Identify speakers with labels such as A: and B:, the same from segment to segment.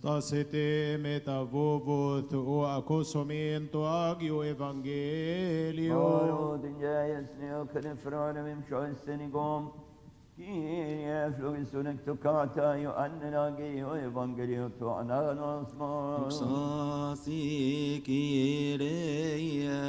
A: Stasete metavovot o akosomin to agio evangelio.
B: Oro din jäjes neo kene frare vim sjösten igång. Kyrie flugisunek tokata jo annenage jo evangelio to ananos mo.
C: Sasi Kyrie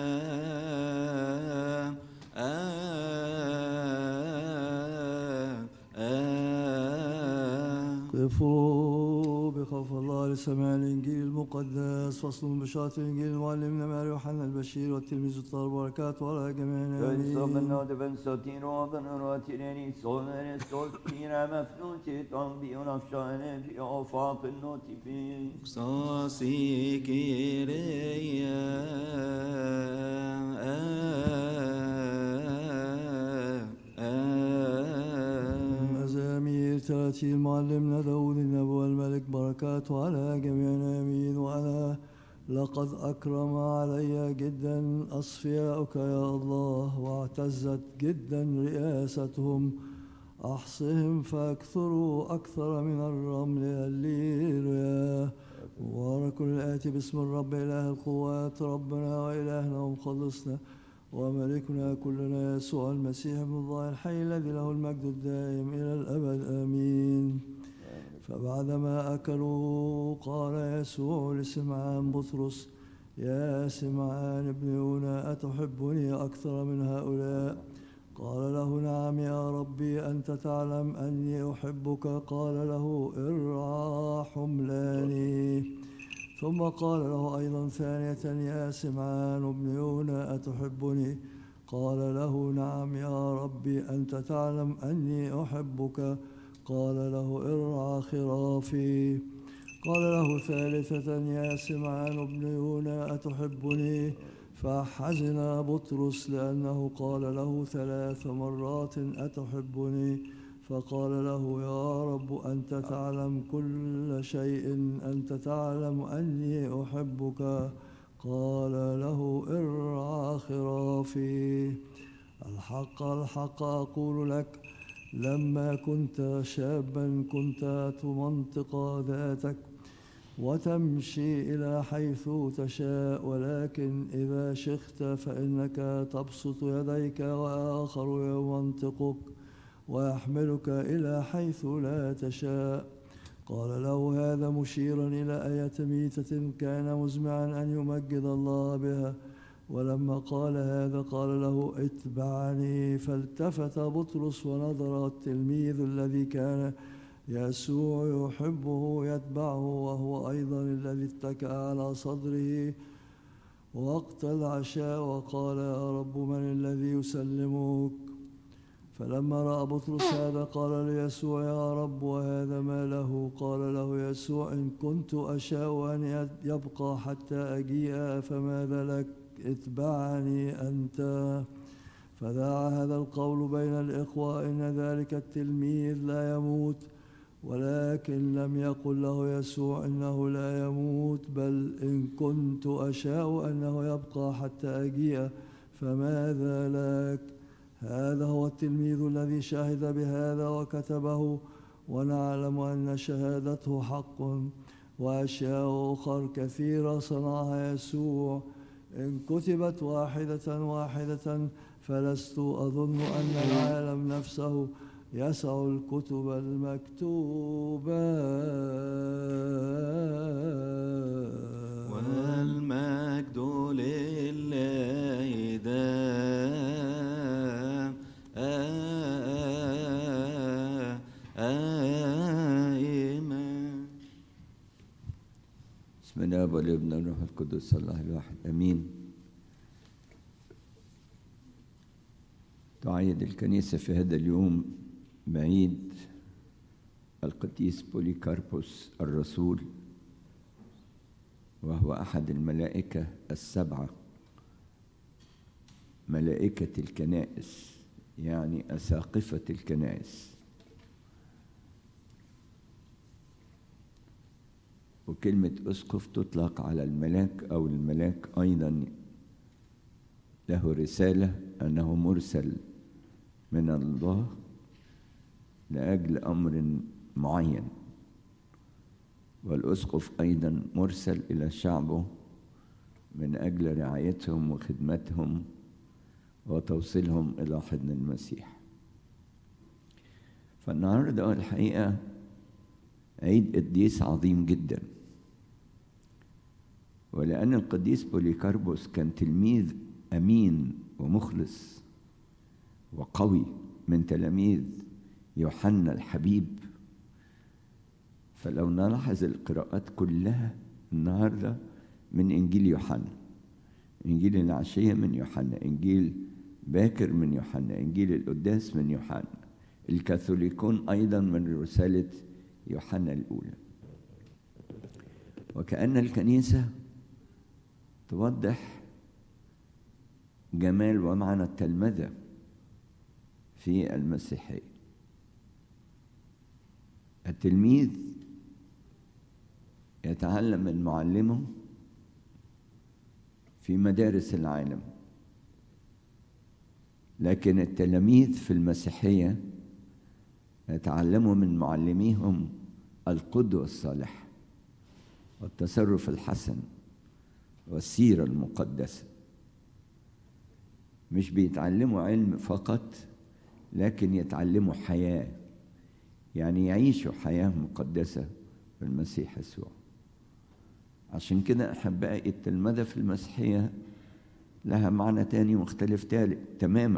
D: قفوا بخوف الله لسماع الإنجيل المقدس فصل بشارة الإنجيل المعلمنا مع يوحنا البشير والتلميذ الطاهر بركاته على جميعنا
B: Kunskap
D: آمين.
B: nådde vem så till råden och råd till den i sonen stolt fira med fnutit om vi och nafsane vi och faten notifin.
C: Sasi Kyrie
D: مزامير تراتيل معلمنا داود النبي والملك بركاته على جميعنا آمين وأنا لقد أكرم علي جدا أصفياؤك يا الله واعتزت جدا رئاستهم أحصهم فأكثروا أكثر من الرمل الليلويا مبارك الآتي باسم الرب إله القوات ربنا وإلهنا ومخلصنا وملكنا كلنا يسوع المسيح ابن الله الحي الذي له المجد الدائم إلى الأبد آمين فبعدما أكلوا قال يسوع لسمعان بطرس يا سمعان ابن يونا أتحبني أكثر من هؤلاء قال له نعم يا ربي أنت تعلم أني أحبك قال له ارعى حملاني ثم قال له أيضا ثانية يا سمعان ابن يونا أتحبني قال له نعم يا ربي أنت تعلم أني أحبك قال له ارعى خرافي قال له ثالثة يا سمعان ابن يونا أتحبني فحزن بطرس لأنه قال له ثلاث مرات أتحبني فقال له يا رب أنت تعلم كل شيء أنت تعلم أني أحبك قال له ارعى خرافي الحق الحق أقول لك لما كنت شابا كنت تمنطق ذاتك وتمشي إلى حيث تشاء ولكن إذا شخت فإنك تبسط يديك وآخر يمنطقك ويحملك إلى حيث لا تشاء قال له هذا مشيرا إلى آية ميتة كان مزمعا أن يمجد الله بها ولما قال هذا قال له اتبعني فالتفت بطرس ونظر التلميذ الذي كان يسوع يحبه يتبعه وهو أيضا الذي اتكأ على صدره وقت العشاء وقال يا رب من الذي يسلمك فلما رأى بطرس هذا قال ليسوع يا رب وهذا ما له قال له يسوع إن كنت أشاء أن يبقى حتى أجيء فماذا لك اتبعني أنت فذاع هذا القول بين الإخوة إن ذلك التلميذ لا يموت ولكن لم يقل له يسوع إنه لا يموت بل إن كنت أشاء أنه يبقى حتى أجيء فماذا لك هذا هو التلميذ الذي شهد بهذا وكتبه ونعلم أن شهادته حق وأشياء أخرى كثيرة صنعها يسوع إن كتبت واحدة واحدة فلست أظن أن العالم نفسه يسع الكتب المكتوبة
C: والمجد لله دام آمين
B: بسم الله والابن والروح القدس الله الواحد امين تعيد الكنيسة في هذا اليوم بعيد القديس بوليكاربوس الرسول وهو أحد الملائكة السبعة ملائكة الكنائس يعني أساقفة الكنائس وكلمة أسقف تطلق على الملاك أو الملاك أيضا له رسالة أنه مرسل من الله لأجل أمر معين والأسقف أيضا مرسل إلى شعبه من أجل رعايتهم وخدمتهم وتوصيلهم إلى حضن المسيح فالنهاردة الحقيقة عيد قديس عظيم جدا ولأن القديس بوليكاربوس كان تلميذ أمين ومخلص وقوي من تلاميذ يوحنا الحبيب فلو نلاحظ القراءات كلها النهارده من انجيل يوحنا انجيل العشيه من يوحنا انجيل باكر من يوحنا انجيل القداس من يوحنا الكاثوليكون ايضا من رساله يوحنا الاولى وكأن الكنيسة توضح جمال ومعنى التلمذة في المسيحية التلميذ يتعلم من معلمه في مدارس العالم لكن التلاميذ في المسيحية يتعلموا من معلميهم القدوة الصالحة والتصرف الحسن والسيرة المقدسة مش بيتعلموا علم فقط لكن يتعلموا حياة يعني يعيشوا حياة مقدسة بالمسيح يسوع عشان كده أحبائي التلمذة في المسيحية لها معنى تاني مختلف تالت تماما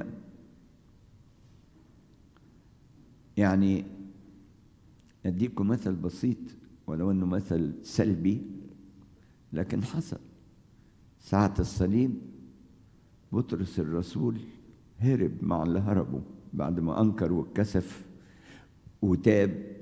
B: يعني أديكم مثل بسيط ولو أنه مثل سلبي لكن حصل ساعة الصليب بطرس الرسول هرب مع اللي هربوا بعد ما أنكر واتكسف وتاب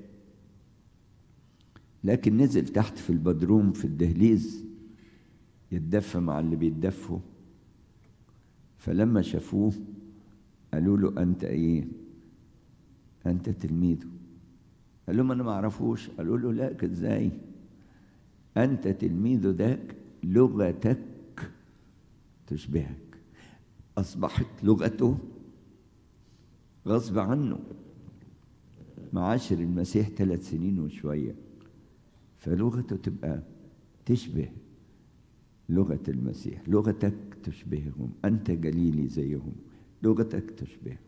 B: لكن نزل تحت في البدروم في الدهليز يتدفى مع اللي بيتدفوا فلما شافوه قالوا له أنت إيه؟ أنت تلميذه قال لهم أنا ما أعرفوش قالوا له لا إزاي؟ أنت تلميذ ذاك لغتك تشبهك أصبحت لغته غصب عنه معاشر المسيح ثلاث سنين وشوية فلغته تبقى تشبه لغة المسيح لغتك تشبههم أنت جليلي زيهم لغتك تشبههم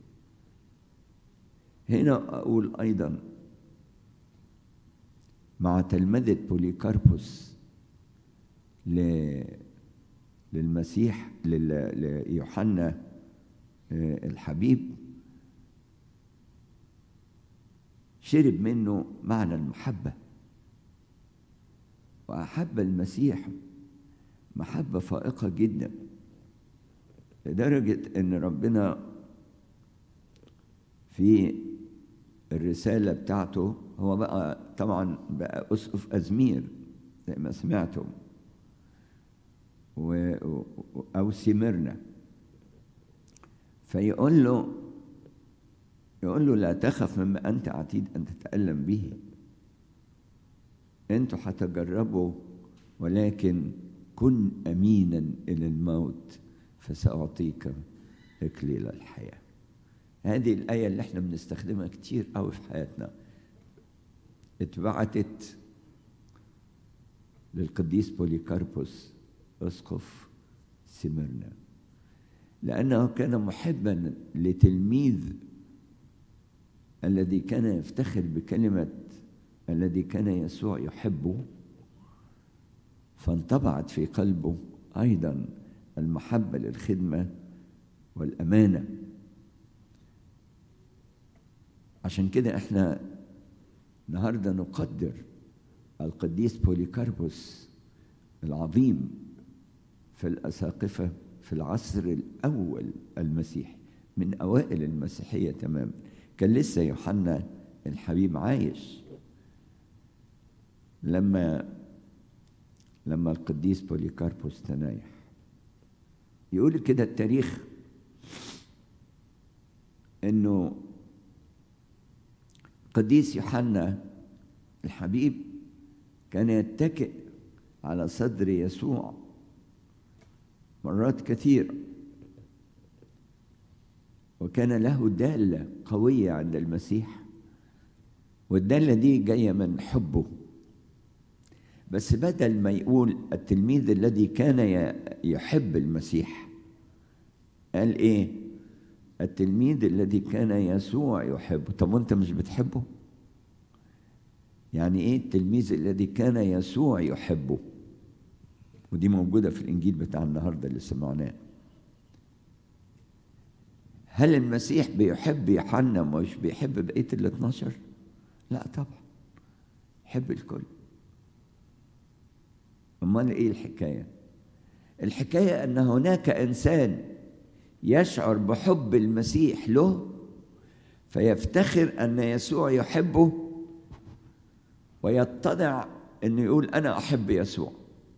B: هنا أقول أيضا مع تلمذة بوليكاربوس للمسيح ليوحنا الحبيب شرب منه معنى المحبة وأحب المسيح محبة فائقة جدا لدرجة إن ربنا في الرسالة بتاعته هو بقى طبعا بقى أسقف أزمير زي ما سمعتم و أو سمرنا فيقول له يقول له لا تخف مما أنت عتيد أن تتألم به أنتوا هتجربوا ولكن كن أمينا إلى الموت فسأعطيك إكليل الحياة هذه الآية اللي احنا بنستخدمها كتير قوي في حياتنا اتبعتت للقديس بوليكاربوس أسقف سمرنا لأنه كان محبا لتلميذ الذي كان يفتخر بكلمة الذي كان يسوع يحبه فانطبعت في قلبه أيضا المحبة للخدمة والأمانة عشان كده احنا النهارده نقدر القديس بوليكاربوس العظيم في الأساقفة في العصر الأول المسيحي من أوائل المسيحية تماما كان لسه يوحنا الحبيب عايش لما لما القديس بوليكاربوس تنايح يقول كده التاريخ انه القديس يوحنا الحبيب كان يتكئ على صدر يسوع مرات كثيرة وكان له دالة قوية عند المسيح والدالة دي جاية من حبه بس بدل ما يقول التلميذ الذي كان ي- يحب المسيح قال ايه التلميذ الذي كان يسوع يحبه طب وانت مش بتحبه يعني ايه التلميذ الذي كان يسوع يحبه ودي موجودة في الإنجيل بتاع النهاردة اللي سمعناه هل المسيح بيحب يوحنا مش بيحب بقية ال 12 لا طبعا يحب الكل امال ايه الحكايه الحكايه ان هناك انسان يشعر بحب المسيح له فيفتخر ان يسوع يحبه ويتضع انه يقول انا احب يسوع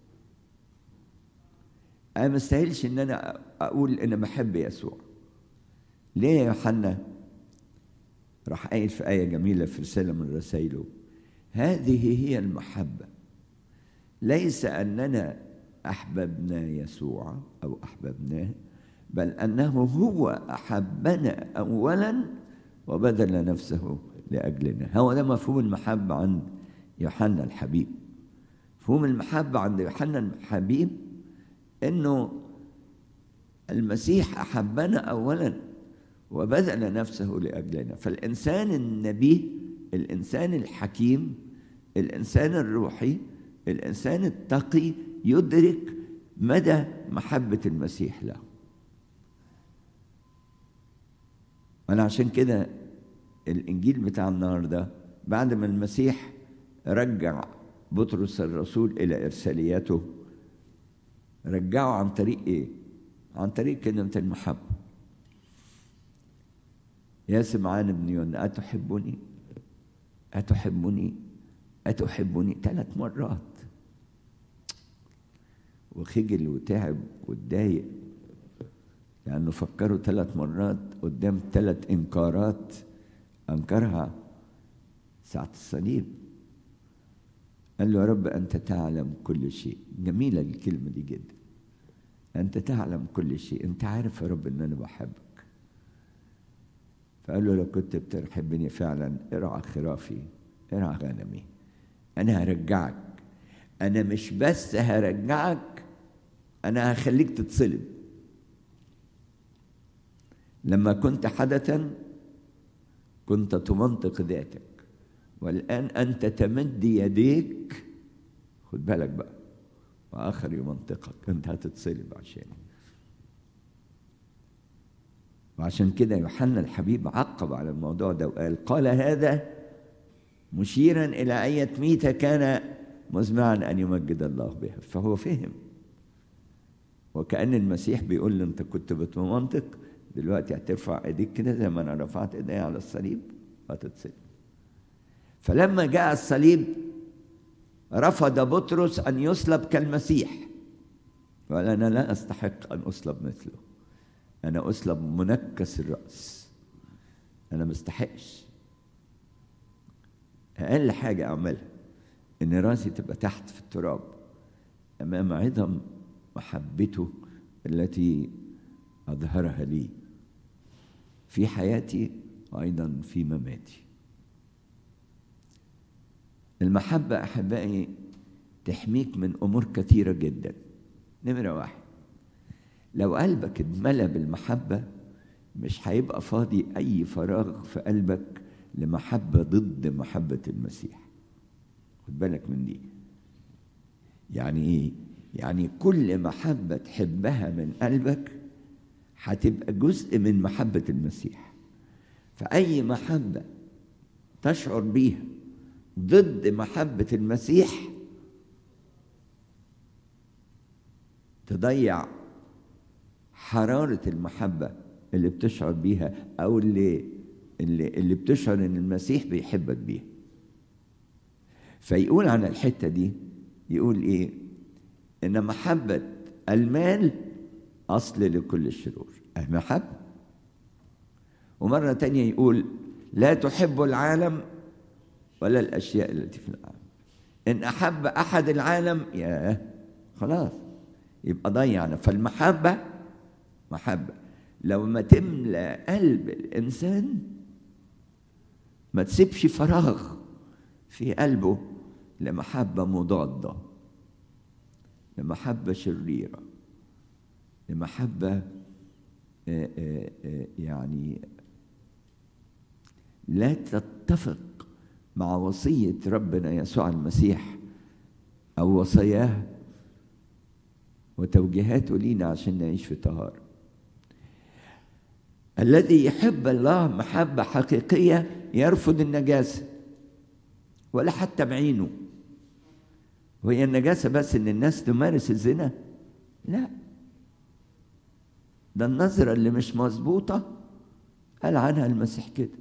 B: انا ما استاهلش ان انا اقول انا بحب يسوع ليه يا يوحنا راح قايل في ايه جميله في رساله من رسائله هذه هي المحبه ليس اننا احببنا يسوع او احببناه بل انه هو احبنا اولا وبذل نفسه لاجلنا هو ده مفهوم المحبه عند يوحنا الحبيب مفهوم المحبه عند يوحنا الحبيب انه المسيح احبنا اولا وبذل نفسه لاجلنا فالانسان النبي الانسان الحكيم الانسان الروحي الانسان التقي يدرك مدى محبه المسيح له انا عشان كده الانجيل بتاع النهارده بعد ما المسيح رجع بطرس الرسول الى ارسالياته رجعه عن طريق ايه عن طريق كلمه المحبه يا سمعان بن يونا أتحبني أتحبني أتحبني ثلاث مرات وخجل وتعب واتضايق لأنه فكروا ثلاث مرات قدام ثلاث إنكارات أنكرها ساعة الصليب قال له يا رب أنت تعلم كل شيء جميلة الكلمة دي جدا أنت تعلم كل شيء أنت عارف يا رب أن أنا بحبك فقال له لو كنت بتحبني فعلا ارعى خرافي ارعى غنمي انا هرجعك انا مش بس هرجعك انا هخليك تتصلب لما كنت حدثا كنت تمنطق ذاتك والان انت تمد يديك خد بالك بقى واخر يمنطقك انت هتتصلب عشاني وعشان كده يوحنا الحبيب عقب على الموضوع ده وقال قال هذا مشيرا إلى أية ميتة كان مزمعا أن يمجد الله بها فهو فهم وكأن المسيح بيقول له أنت كنت بتمنطق دلوقتي هترفع ايديك كده زي ما انا رفعت ايدي على الصليب هتتصلب فلما جاء الصليب رفض بطرس ان يصلب كالمسيح وقال انا لا استحق ان اصلب مثله انا اصلب منكس الراس انا ما استحقش اقل حاجه اعملها ان راسي تبقى تحت في التراب امام عظم محبته التي اظهرها لي في حياتي وايضا في مماتي المحبه احبائي تحميك من امور كثيره جدا نمره واحد لو قلبك اتملى بالمحبه مش هيبقى فاضي اي فراغ في قلبك لمحبه ضد محبه المسيح خد بالك من دي يعني ايه يعني كل محبه تحبها من قلبك هتبقى جزء من محبه المسيح فاي محبه تشعر بيها ضد محبه المسيح تضيع حراره المحبه اللي بتشعر بيها او اللي اللي, اللي بتشعر ان المسيح بيحبك بيها فيقول عن الحته دي يقول ايه ان محبه المال اصل لكل الشرور المحبه ومره تانية يقول لا تحب العالم ولا الاشياء التي في العالم ان احب احد العالم يا خلاص يبقى ضيعنا فالمحبه محبه لو ما تملى قلب الانسان ما تسيبش فراغ في قلبه لمحبة مضادة لمحبة شريرة لمحبة آه، آه، آه، يعني لا تتفق مع وصية ربنا يسوع المسيح أو وصاياه وتوجيهاته لينا عشان نعيش في طهارة الذي يحب الله محبة حقيقية يرفض النجاسة ولا حتى بعينه وهي النجاسة بس إن الناس تمارس الزنا لا ده النظرة اللي مش مظبوطة قال عنها المسيح كده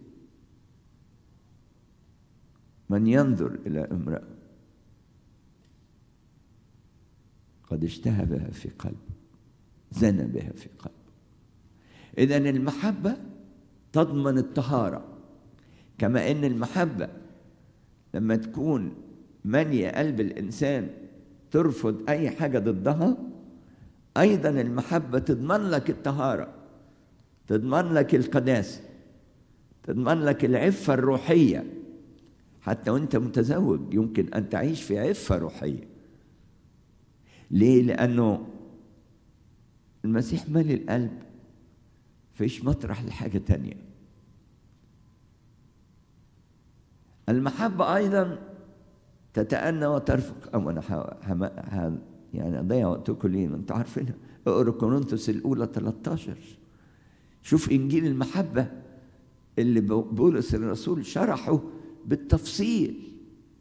B: من ينظر إلى امرأة قد اشتهى بها في قلبه زنى بها في قلبه إذا المحبة تضمن الطهارة كما إن المحبة لما تكون مالية قلب الإنسان ترفض أي حاجة ضدها أيضا المحبة تضمن لك الطهارة تضمن لك القداسة تضمن لك العفة الروحية حتى وانت متزوج يمكن أن تعيش في عفة روحية ليه؟ لأنه المسيح مالي القلب فيش مطرح لحاجة تانية المحبة أيضا تتأنى وترفق أو أنا ح... هم... ه... يعني أضيع وقتكم ليه؟ ما أنتوا عارفينها اقروا كورنثوس الأولى 13 شوف إنجيل المحبة اللي بولس الرسول شرحه بالتفصيل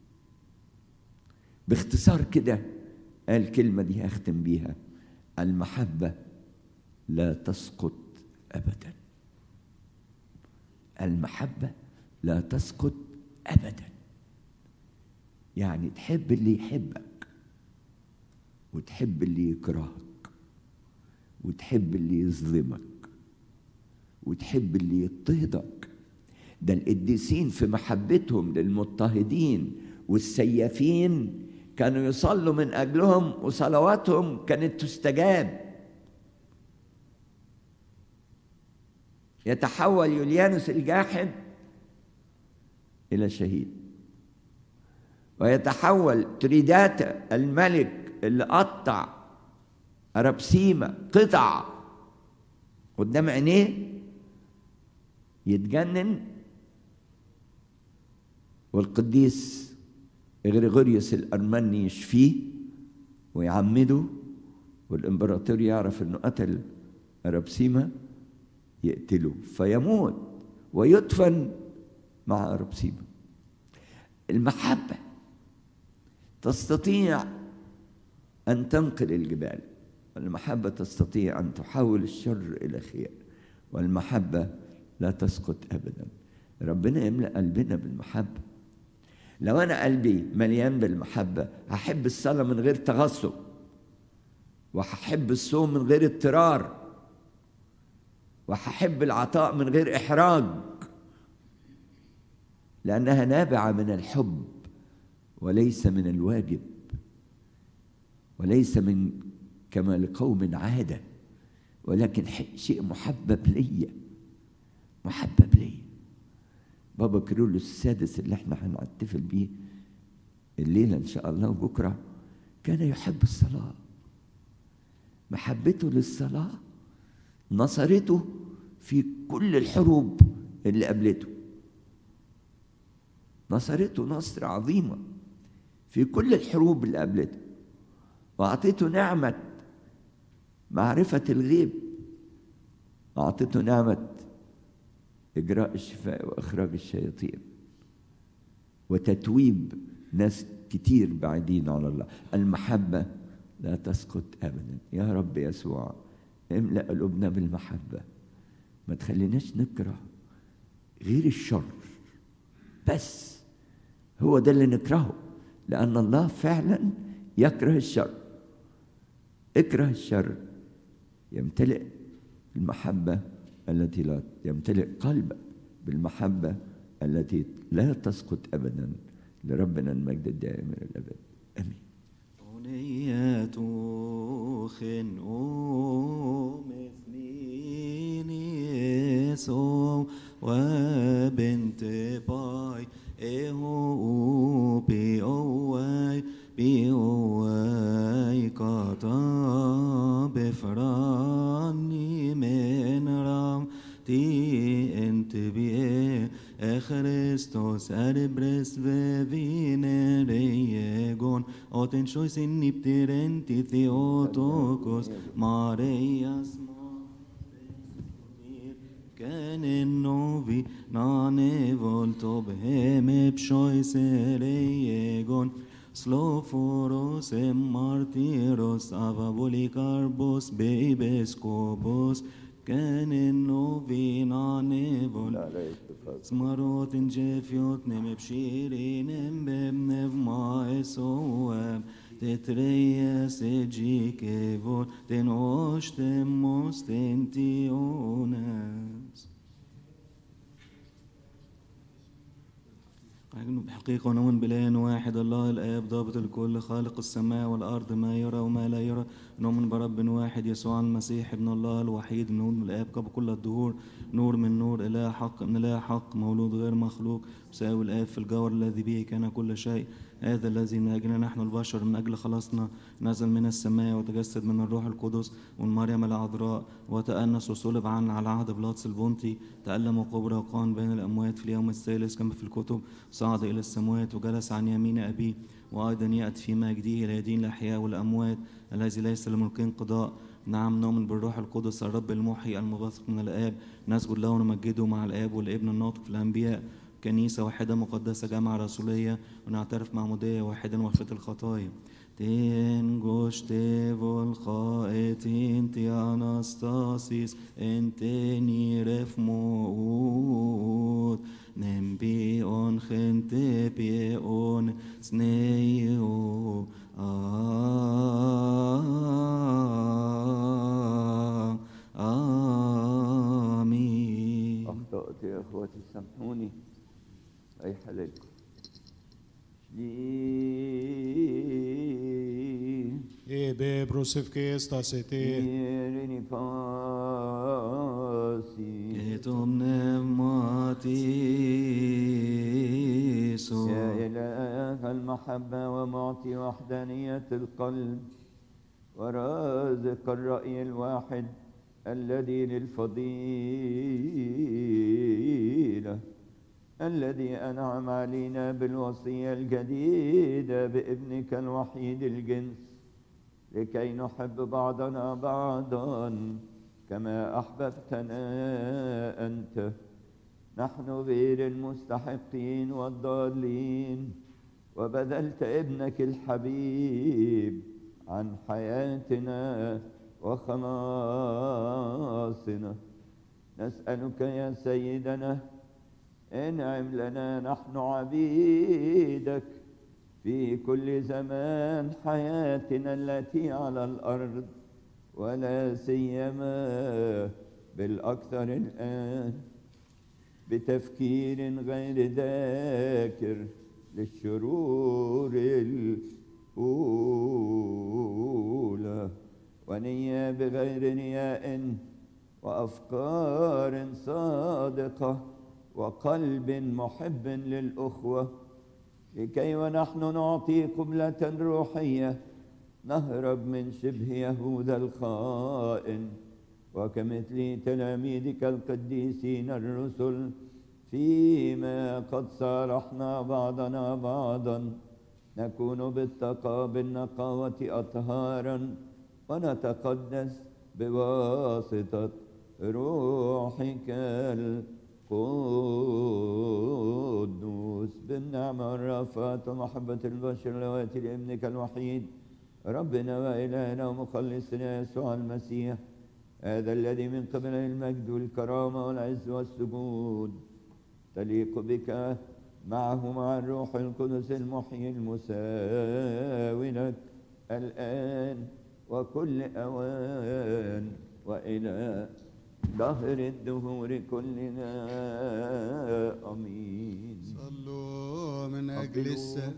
B: باختصار كده قال الكلمة دي هختم بيها المحبة لا تسقط أبدا المحبة لا تسقط أبدا يعني تحب اللي يحبك وتحب اللي يكرهك وتحب اللي يظلمك وتحب اللي يضطهدك ده القديسين في محبتهم للمضطهدين والسيافين كانوا يصلوا من اجلهم وصلواتهم كانت تستجاب يتحول يوليانوس الجاحد الى شهيد ويتحول تريداتا الملك اللي قطع أربسيمة قطع قدام عينيه يتجنن والقديس غريغوريوس الأرمني يشفيه ويعمده والإمبراطور يعرف إنه قتل أربسيمة يقتله فيموت ويدفن مع أربسيمة المحبة تستطيع أن تنقل الجبال والمحبة تستطيع أن تحول الشر إلى خير والمحبة لا تسقط أبدا ربنا يملأ قلبنا بالمحبة لو أنا قلبي مليان بالمحبة هحب الصلاة من غير تغصب وهحب الصوم من غير اضطرار وهحب العطاء من غير إحراج لأنها نابعة من الحب وليس من الواجب وليس من كما لقوم عادة ولكن شيء محبب ليا محبب ليا بابا كيرلس السادس اللي احنا هنحتفل بيه الليلة إن شاء الله وبكرة كان يحب الصلاة محبته للصلاة نصرته في كل الحروب اللي قابلته نصرته نصر عظيمة في كل الحروب اللي قابلته وأعطيته نعمة معرفة الغيب أعطيته نعمة إجراء الشفاء وإخراج الشياطين وتتويب ناس كتير بعيدين عن الله المحبة لا تسقط أبدا يا رب يسوع املأ قلوبنا بالمحبة ما تخليناش نكره غير الشر بس هو ده اللي نكرهه لأن الله فعلا يكره الشر اكره الشر يمتلئ المحبة التي لا يمتلئ قلبك بالمحبة التي لا تسقط أبدا لربنا المجد الدائم إلى الأبد آمين
C: أغنية خنقوم اثنين يسوع وبنت باي إيهو بي أوان Christos erbres vevineregon, oten shois in niptirenti Theotokos, Marias كان النوفي ناني فولتو بهم بشويس ريجون سلوفوروس مارتيروس افابوليكاربوس بيبسكوبوس كان النوفي ناني فول
B: لا لا اتفاق
C: سمروت جيفيوت نم بشيرين ببنف ما اسوام تتريس جيك فول تنوش تموس تنتيونس أجنب بحقيقة ونؤمن بإله واحد الله الآب ضابط الكل خالق السماء والأرض ما يرى وما لا يرى نؤمن برب واحد يسوع المسيح ابن الله الوحيد نؤمن بالآب قبل كل الدهور نور من نور إله حق من إله حق مولود غير مخلوق مساوي الآب في الجوهر الذي به كان كل شيء هذا الذي من أجلنا نحن البشر من أجل خلاصنا نزل من السماء وتجسد من الروح القدس ومن مريم العذراء وتأنس وصلب عنا على عهد بلاطس البنطي تألم وقبر وقام بين الأموات في اليوم الثالث كما في الكتب صعد إلى السماوات وجلس عن يمين أبيه وأيضا يأتي في مجده إلى يدين الأحياء والأموات الذي ليس لملك انقضاء نعم نؤمن بالروح القدس الرب المحيي المبثق من الآب نسجد له ونمجده مع الآب والابن الناطق في الأنبياء كنيسة واحدة مقدسة جامعة رسولية ونعترف معمودية واحدة ومغفرة الخطايا تنجوش تيفول خائتين تي أناستاسيس انتني رف موت نمبي اون خنت بي اون سنيو آه آمين
B: أخطأت يا إخوتي سامحوني أي حلالكم لي
A: Ebe brusivke stasete.
B: إيرني فاسي
C: Etom pneumatiso
B: يا إله المحبة ومعطي وحدانية القلب ورازق الرأي الواحد الذي للفضيلة الذي أنعم علينا بالوصية الجديدة بابنك الوحيد الجنس لكي نحب بعضنا بعضا كما أحببتنا أنت نحن غير المستحقين والضالين وبذلت ابنك الحبيب عن حياتنا وخلاصنا نسألك يا سيدنا انعم لنا نحن عبيدك في كل زمان حياتنا التي على الأرض ولا سيما بالأكثر الآن بتفكير غير ذاكر للشرور الأولى ونية بغير رياء وأفكار صادقة وقلب محب للأخوة لكي ونحن نعطي قبلة روحية نهرب من شبه يهوذا الخائن وكمثل تلاميذك القديسين الرسل فيما قد صارحنا بعضنا بعضا نكون بالتقى بالنقاوة أطهارا ونتقدس بواسطة روحك القدوس بالنعمة والرأفات ومحبة البشر لواتي لابنك الوحيد ربنا وإلهنا ومخلصنا يسوع المسيح هذا الذي من قبله المجد والكرامة والعز والسجود تليق بك معه مع الروح القدس المحيي المساوي لك الآن وكل أوان وإلى دهر الدهور كلنا أمين
E: صلوا من أجل
B: قبلوا.
E: السلام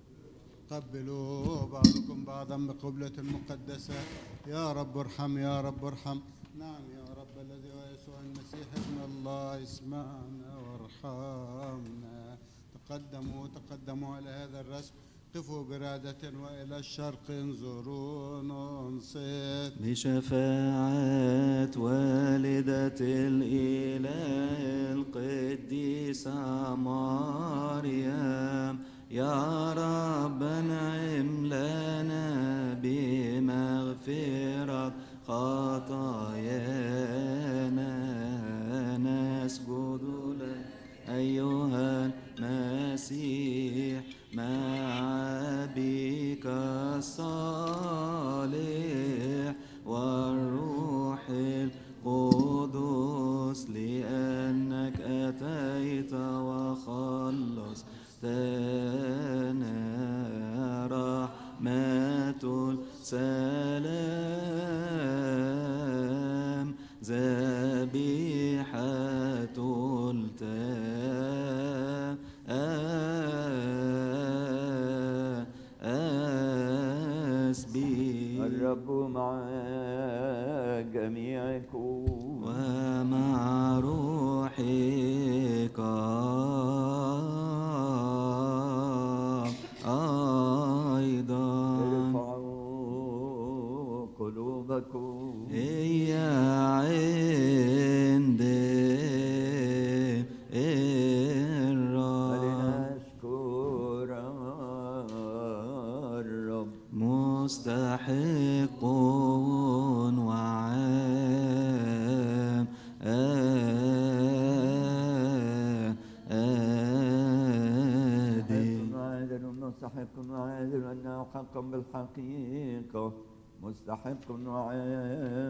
E: قبلوا بعضكم بعضا بقبلة المقدسة يا رب ارحم يا رب ارحم نعم يا رب الذي هو يسوع المسيح ابن الله اسمعنا وارحمنا تقدموا تقدموا على هذا الرسم قفوا برعدة وإلى الشرق انظرون انصت
C: بشفاعة والدة الإله القديسة مريم يا رب انعم لنا بمغفرة خطايانا نسجد لك أيها المسيح مع أبيك الصالح والروح القدس لأنك أتيت وخلصتنا رحمة السلام ذبيحة التأسبيح
B: الرب مع جميعكم
C: ومع روحك أيضا
B: ارفعوا قلوبكم
C: هي عند الرب
B: فلنشكر الرب
C: مستحق وعام آدم
B: عادل مستحق وعادل أنه حقا بالحقيقة مستحق وعادل